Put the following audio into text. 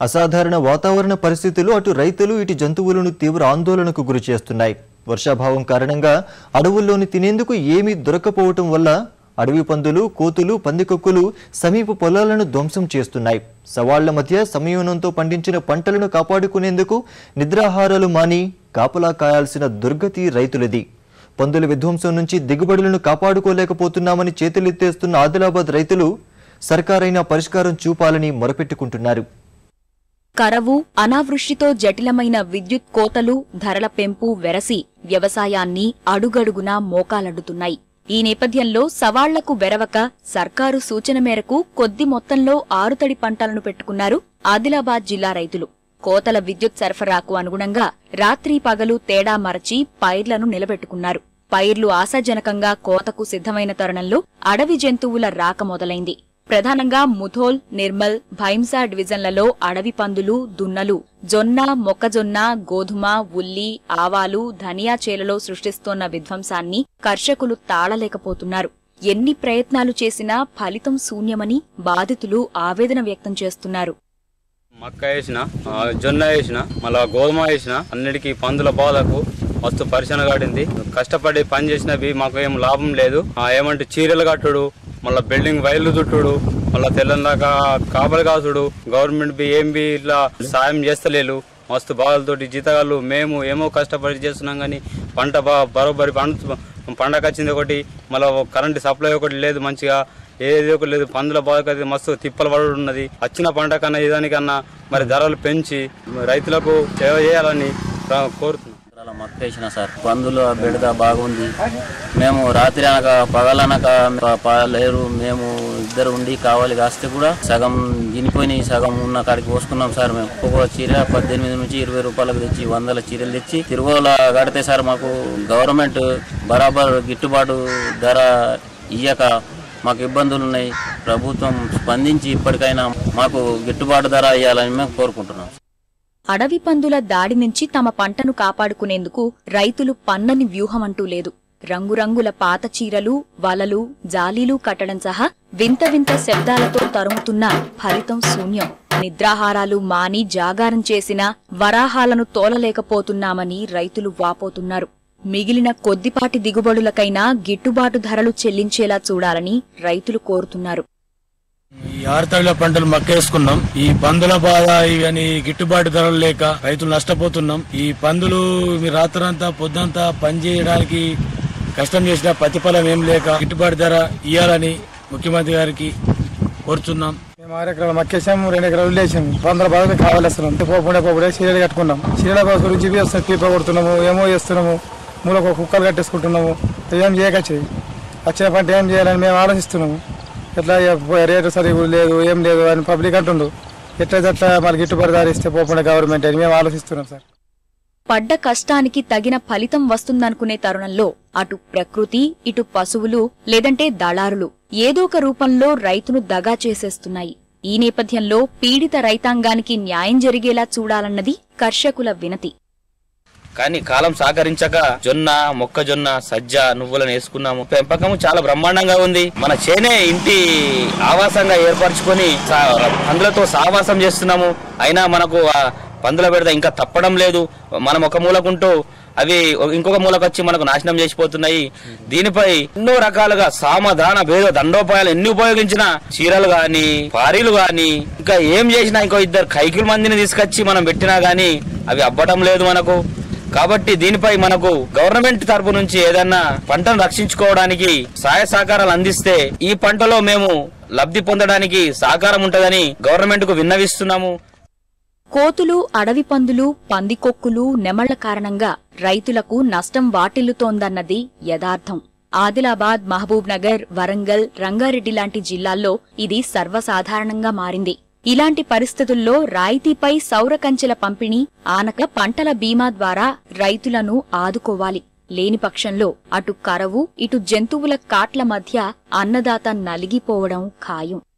అసాధారణ వాతావరణ పరిస్థితులు అటు రైతులు ఇటు జంతువులను తీవ్ర ఆందోళనకు గురి చేస్తున్నాయి వర్షాభావం కారణంగా అడవుల్లోని తినేందుకు ఏమీ దొరకపోవటం వల్ల అడవి పందులు కోతులు పందికొక్కులు సమీప పొలాలను ధ్వంసం చేస్తున్నాయి సవాళ్ల మధ్య సంయమనంతో పండించిన పంటలను కాపాడుకునేందుకు నిద్రాహారాలు మాని కాపలా కాయాల్సిన దుర్గతి రైతులది పందుల విధ్వంసం నుంచి దిగుబడులను కాపాడుకోలేకపోతున్నామని చేతులెత్తేస్తున్న ఆదిలాబాద్ రైతులు సర్కారైన పరిష్కారం చూపాలని మొరపెట్టుకుంటున్నారు కరవు అనావృష్టితో జటిలమైన విద్యుత్ కోతలు ధరల పెంపు వెరసి వ్యవసాయాన్ని అడుగడుగునా మోకాలడ్డుతున్నాయి ఈ నేపథ్యంలో సవాళ్లకు వెరవక సర్కారు సూచన మేరకు కొద్ది మొత్తంలో ఆరుతడి పంటలను పెట్టుకున్నారు ఆదిలాబాద్ జిల్లా రైతులు కోతల విద్యుత్ సరఫరాకు అనుగుణంగా రాత్రి పగలు తేడా మరచి పైర్లను నిలబెట్టుకున్నారు పైర్లు ఆశాజనకంగా కోతకు సిద్ధమైన తరుణంలో అడవి జంతువుల రాక మొదలైంది ప్రధానంగా ముథోల్ నిర్మల్ భైంసా డివిజన్లలో అడవి పందులు దున్నలు జొన్న మొక్కజొన్న గోధుమ ఉల్లి ఆవాలు ధనియా చేలలో సృష్టిస్తోన్న విధ్వంసాన్ని కర్షకులు తాళలేకపోతున్నారు ఎన్ని ప్రయత్నాలు చేసినా ఫలితం శూన్యమని బాధితులు ఆవేదన వ్యక్తం చేస్తున్నారు మక్క వేసిన ఆ, జొన్న వేసిన మళ్ళా గోధుమ వేసిన అన్నిటికీ పందుల బాధకు మస్తు పరిశ్రమ కాడింది కష్టపడి పని చేసినవి మాకు ఏం లాభం లేదు ఆ, ఏమంటే చీరలు కట్టుడు మళ్ళా బిల్డింగ్ వైర్లు చుట్టుడు మళ్ళా తెల్లందాకా కాపలు కాసుడు గవర్నమెంట్ బి ఏం బి ఇట్లా సాయం చేస్తలేరు మస్తు బాధలతోటి జీతగాళ్ళు మేము ఏమో కష్టపడి చేస్తున్నాం కానీ పంట బా బరోబరి పంట పండగ వచ్చింది ఒకటి మళ్ళీ కరెంట్ సప్లై ఒకటి లేదు మంచిగా ఏది ఒకటి లేదు పందుల బాధకైతే మస్తు తిప్పలు పడుడు ఉన్నది వచ్చిన పంట కన్నా ఇదానికన్నా మరి ధరలు పెంచి రైతులకు సేవ చేయాలని రా- కోరుతున్నాం అలా మక్క వేసిన సార్ పందులు బెడద బాగుంది మేము రాత్రి అనక పగలనక ప- లేరు మేము ఇద్దరు ఉండి కావాలి కాస్తే కూడా సగం గినిపోయి సగం ఉన్న కాడికి పోసుకున్నాం సార్ మేము ఒక్కొక్క చీర పద్దెనిమిది నుంచి ఇరవై రూపాయలకు తెచ్చి వందల చీరలు తెచ్చి తిరుగోల కడితే సార్ మాకు గవర్నమెంట్ బరాబర్ గిట్టుబాటు ధర ఇయ్యక మాకు ఇబ్బందులు ఉన్నాయి ప్రభుత్వం స్పందించి ఇప్పటికైనా మాకు గిట్టుబాటు ధర ఇవ్వాలని మేము కోరుకుంటున్నాం అడవి పందుల దాడి నుంచి తమ పంటను కాపాడుకునేందుకు రైతులు పన్నని వ్యూహమంటూ లేదు రంగురంగుల పాత చీరలు వలలు జాలీలు కట్టడం సహా వింత వింత శబ్దాలతో తరుముతున్న ఫలితం శూన్యం నిద్రాహారాలు మాని జాగారం చేసినా వరాహాలను తోలలేకపోతున్నామని రైతులు వాపోతున్నారు మిగిలిన కొద్దిపాటి దిగుబడులకైనా గిట్టుబాటు ధరలు చెల్లించేలా చూడాలని రైతులు కోరుతున్నారు ఈ ఆరుతడిల పంటలు మక్కేసుకున్నాం ఈ పందుల బాధ ఇవన్నీ గిట్టుబాటు ధరలు లేక రైతులు నష్టపోతున్నాం ఈ పందులు మీ రాత్రంతా పొద్దంతా పని చేయడానికి కష్టం చేసిన ప్రతిఫలం ఏం లేక గిట్టుబాటు ధర ఇవ్వాలని ముఖ్యమంత్రి గారికి కోరుతున్నాం మేము ఆరు ఎకరాలు మక్కేసాము రెండు ఎకరాలు వదిలేసాము వందల బాధలు కావాలేస్తున్నాం పోపుడే పోపుడే చీరలు కట్టుకున్నాం చీరల బాధ గురించి ఇవి వస్తాం పీప కొడుతున్నాము ఏమో చేస్తున్నాము మూలకు ఒక కుక్కలు కట్టేసుకుంటున్నాము ఏం చేయకొచ్చేది వచ్చిన పంట ఏం చేయాలని మేము ఆలోచిస్తున్నాము ఎట్లా ఇక రేటు సరిగా లేదు ఏం లేదు అని పబ్లిక్ అంటుండు ఎట్లయితే అట్లా మరి గిట్టుబాటు ధర ఇస్తే పోకుండా గవర్నమెంట్ అని మేము ఆలోచిస్తున్నాం సార్ పడ్డ కష్టానికి తగిన ఫలితం వస్తుందనుకునే తరుణంలో అటు ప్రకృతి ఇటు పశువులు లేదంటే దళారులు ఏదో ఒక రూపంలో రైతును దగా చేసేస్తున్నాయి ఈ నేపథ్యంలో పీడిత రైతాంగానికి న్యాయం జరిగేలా చూడాలన్నది కర్షకుల వినతి కానీ కాలం సహకరించక జొన్న మొక్కజొన్న సజ్జ నువ్వులను వేసుకున్నాము పెంపకము చాలా బ్రహ్మాండంగా ఉంది మన చేనే ఇంటి ఆవాసంగా ఏర్పరచుకొని సా- పందులతో సహవాసం చేస్తున్నాము అయినా మనకు ఆ పందుల బెడద ఇంకా తప్పడం లేదు మనం ఒక మూలకుంటూ అవి ఇంకొక మూలకు వచ్చి మనకు నాశనం చేసిపోతున్నాయి దీనిపై ఎన్నో రకాలుగా సామధాన భేద దండోపాయాలు ఎన్ని ఉపయోగించినా చీరలు గాని పారీలు గాని ఇంకా ఏం చేసినా ఇంకో ఇద్దరు కైకిల మందిని తీసుకొచ్చి మనం పెట్టినా గాని అవి అబ్బటం లేదు మనకు కాబట్టి దీనిపై మనకు గవర్నమెంట్ తరపు నుంచి ఏదన్నా పంటను రక్షించుకోవడానికి సహాయ సహకారాలు అందిస్తే ఈ పంటలో మేము లబ్ధి పొందడానికి సహకారం ఉంటదని గవర్నమెంట్ కు విన్నవిస్తున్నాము కోతులు అడవి పందులు పందికొక్కులు నెమళ్ల కారణంగా రైతులకు నష్టం వాటిల్లుతోందన్నది యథార్థం ఆదిలాబాద్ మహబూబ్ నగర్ వరంగల్ రంగారెడ్డి లాంటి జిల్లాల్లో ఇది సర్వసాధారణంగా మారింది ఇలాంటి పరిస్థితుల్లో రాయితీపై సౌర కంచెల పంపిణీ ఆనక పంటల బీమా ద్వారా రైతులను ఆదుకోవాలి లేని పక్షంలో అటు కరవు ఇటు జంతువుల కాట్ల మధ్య అన్నదాత నలిగిపోవడం ఖాయం